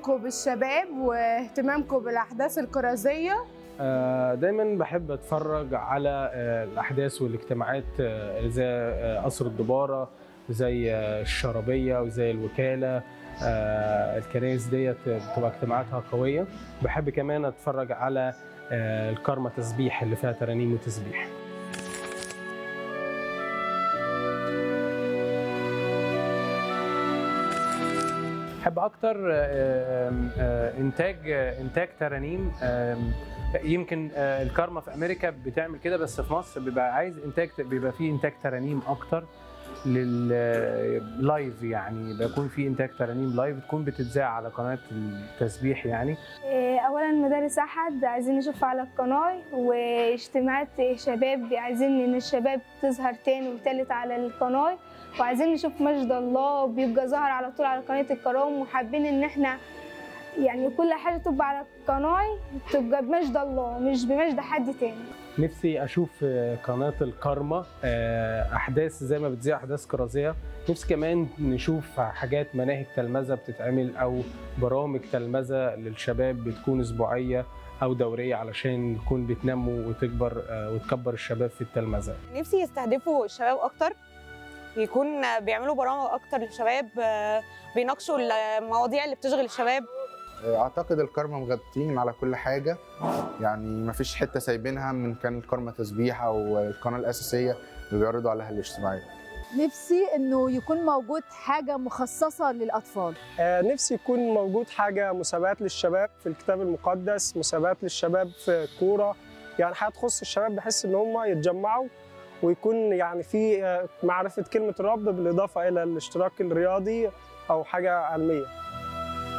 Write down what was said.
اهتمامكم بالشباب واهتمامكم بالاحداث الكرازيه آه، دايما بحب اتفرج على آه، الاحداث والاجتماعات آه، زي آه، قصر الدباره زي آه، الشرابيه وزي الوكاله آه، الكنائس ديت بتبقى اجتماعاتها قويه بحب كمان اتفرج على آه، الكارما تسبيح اللي فيها ترانيم وتسبيح بحب اكتر آم، آه، انتاج آه، انتاج ترانيم آم، يمكن آه، الكارما في امريكا بتعمل كده بس في مصر بيبقى عايز انتاج بيبقى فيه انتاج ترانيم اكتر لللايف يعني بيكون في انتاج ترانيم لايف تكون بتتذاع على قناه التسبيح يعني إيه، اولا مدارس احد عايزين نشوفها على القناه واجتماعات شباب عايزين ان الشباب تظهر تاني وتالت على القناه وعايزين نشوف مجد الله بيبقى ظاهر على طول على قناه الكرام وحابين ان احنا يعني كل حاجه تبقى على القناه تبقى بمجد الله مش بمجد حد تاني نفسي اشوف آه، قناه الكارما آه، احداث زي ما بتذيع احداث كرازيه نفسي كمان نشوف حاجات مناهج تلمذه بتتعمل او برامج تلمذه للشباب بتكون اسبوعيه او دوريه علشان تكون بتنمو وتكبر آه، وتكبر الشباب في التلمذه نفسي يستهدفوا الشباب اكتر يكون بيعملوا برامج اكتر للشباب آه، بيناقشوا المواضيع اللي بتشغل الشباب اعتقد الكارما مغطين على كل حاجه يعني مفيش حته سايبينها من كان الكارما تسبيح او القناه الاساسيه اللي بيعرضوا عليها الاجتماعات نفسي انه يكون موجود حاجه مخصصه للاطفال آه، نفسي يكون موجود حاجة مسابقات للشباب في الكتاب المقدس مسابقات للشباب في الكورة يعني حاجة تخص الشباب بحيث إن هم يتجمعوا ويكون يعني في آه، معرفة كلمة الرب بالإضافة إلى الاشتراك الرياضي أو حاجة علمية